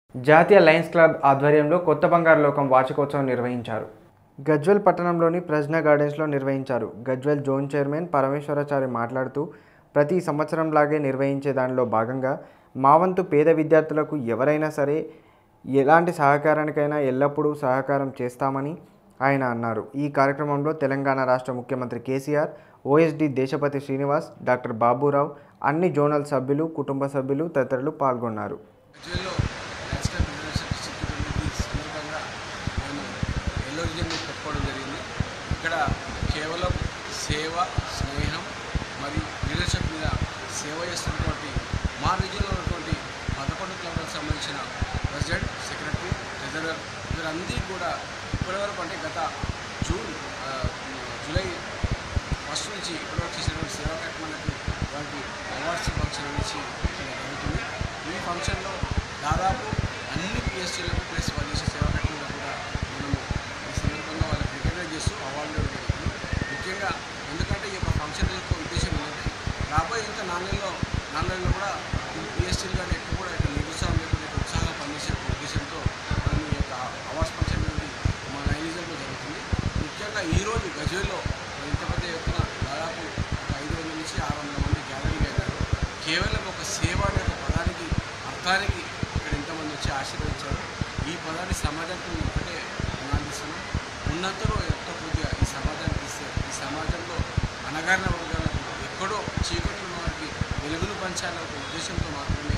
జాతీయ Lions club ఆధ్వర్యంలో కొత్త బంగారు లోకం వార్షికోత్సవం నిర్వహించారు గజ్వెల్ పట్టణంలోని ప్రజ్ఞ గార్డెన్స్లో నిర్వహించారు గజ్వెల్ జోన్ చైర్మన్ పరమేశ్వరాచారి మాట్లాడుతూ ప్రతి సంవత్సరంలాగే నిర్వహించే దానిలో భాగంగా మా వంతు పేద విద్యార్థులకు ఎవరైనా సరే ఎలాంటి సహకారానికైనా ఎల్లప్పుడూ సహకారం చేస్తామని ఆయన అన్నారు ఈ కార్యక్రమంలో తెలంగాణ రాష్ట్ర ముఖ్యమంత్రి కేసీఆర్ ఓఎస్డి దేశపతి శ్రీనివాస్ డాక్టర్ బాబురావు అన్ని జోనల్ సభ్యులు కుటుంబ సభ్యులు తదితరులు పాల్గొన్నారు గజ్వేల్లో నేషనల్ ఫెడరేషన్ డిస్ట్రిక్ట్ కమిటీ సందర్భంగా మేము ఎల్లో రీజన్ పెట్టుకోవడం జరిగింది ఇక్కడ కేవలం సేవ స్నేహం మరియు లీడర్షిప్ మీద సేవ చేస్తున్నటువంటి మా రీజియన్లో ఉన్నటువంటి పదకొండు క్లబ్లకు సంబంధించిన ప్రెసిడెంట్ సెక్రటరీ ట్రెజరర్ వీరందరికీ కూడా ఇప్పటివరకు అంటే గత జూన్ ఆ, జూలై ఫస్ట్ నుంచి ఇప్పటివరకు చేసినటువంటి సేవా కార్యక్రమాలకు వారికి అవార్డ్స్ ఫంక్షన్ నుంచి ఇక్కడ జరుగుతుంది ఈ ఫంక్షన్లో దాదాపు అన్ని పిఎస్సీలకు ప్లస్ వాళ్ళు చేసే సేవా కార్యక్రమాలకు కూడా మనము ఈ సందర్భంగా వాళ్ళకి రికగ్నైజ్ చేస్తూ అవార్డులు ఇవ్వడం జరుగుతుంది ముఖ్యంగా ఎందుకంటే ఈ యొక్క ఫంక్షన్ యొక్క ఉద్దేశం ఏంటంటే రాబోయే ఇంకా నాలుగేళ్ళలో నాలుగేళ్ళలో కూడా ఈ పిఎస్సీలు కానీ ఎక్కువ కూడా ఇక్కడ నిరుత్సాహం లేకుండా ఇక్కడ ఉత్సాహంగా పనిచేసే ఉద్దేశంతో మనం ఈ యొక్క అవార్డ్స్ ఫంక్షన్ అనేది మా నైనిజంలో జరుగుతుంది ముఖ్యంగా ఈరోజు గజ్వేల్లో ఇంత పెద్ద ఎత్తున దాదాపు ఒక ఐదు వందల నుంచి ఆరు వందల మంది గ్యాదరింగ్ అయినారు కేవలం ఒక సేవ అనే ఒక పదానికి అర్థానికి ఇక్కడ ఇంతమంది వచ్చి ఆశీర్వదించారు ఈ పదాన్ని సమాజానికి మేము ఒకటే ఆనందిస్తున్నాం ఉన్నంతలో ఎంతో కొద్దిగా ఈ సమాజానికి ఇస్తే ఈ సమాజంలో అనగారిన వర్గాలకు ఎక్కడో చీకటి ఉన్న వారికి వెలుగులు పంచాలనే ఒక ఉద్దేశంతో మాత్రమే